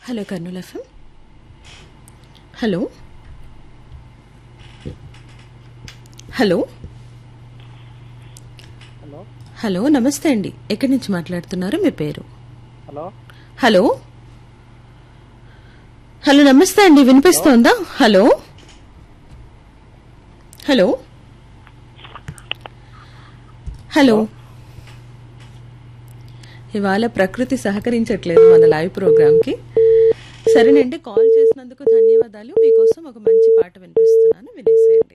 hello Kurnool FM hello hello hello hello నమస్తే అండి ఎక్కడి నుంచి మాట్లాడుతున్నారు మీ పేరు హలో హలో హలో నమస్తే అండి వినిపిస్తోందా హలో హలో హలో ఇవాళ ప్రకృతి సహకరించట్లేదు మన లైవ్ ప్రోగ్రామ్కి సరేనండి కాల్ చేసినందుకు ధన్యవాదాలు మీకోసం ఒక మంచి పాట వినిపిస్తున్నాను వినేసేయండి